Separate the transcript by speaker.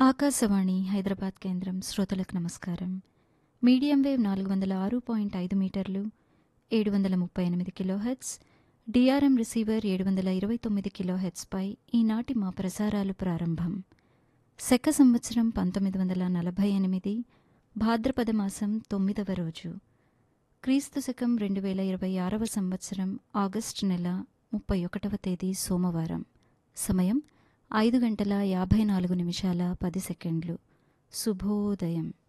Speaker 1: ఆకాశవాణి హైదరాబాద్ కేంద్రం శ్రోతలకు నమస్కారం మీడియం వేవ్ నాలుగు వందల ఆరు పాయింట్ ఐదు మీటర్లు ఏడు వందల ముప్పై ఎనిమిది కిలోహెట్స్ డిఆర్ఎం రిసీవర్ ఏడు వందల ఇరవై తొమ్మిది కిలోహెట్స్పై ఈనాటి మా ప్రసారాలు ప్రారంభం శక సంవత్సరం పంతొమ్మిది వందల నలభై ఎనిమిది భాద్రపద మాసం తొమ్మిదవ రోజు క్రీస్తు శకం రెండు వేల ఇరవై ఆరవ సంవత్సరం ఆగస్టు నెల ముప్పై ఒకటవ తేదీ సోమవారం సమయం ఐదు గంటల యాభై నాలుగు నిమిషాల పది సెకండ్లు శుభోదయం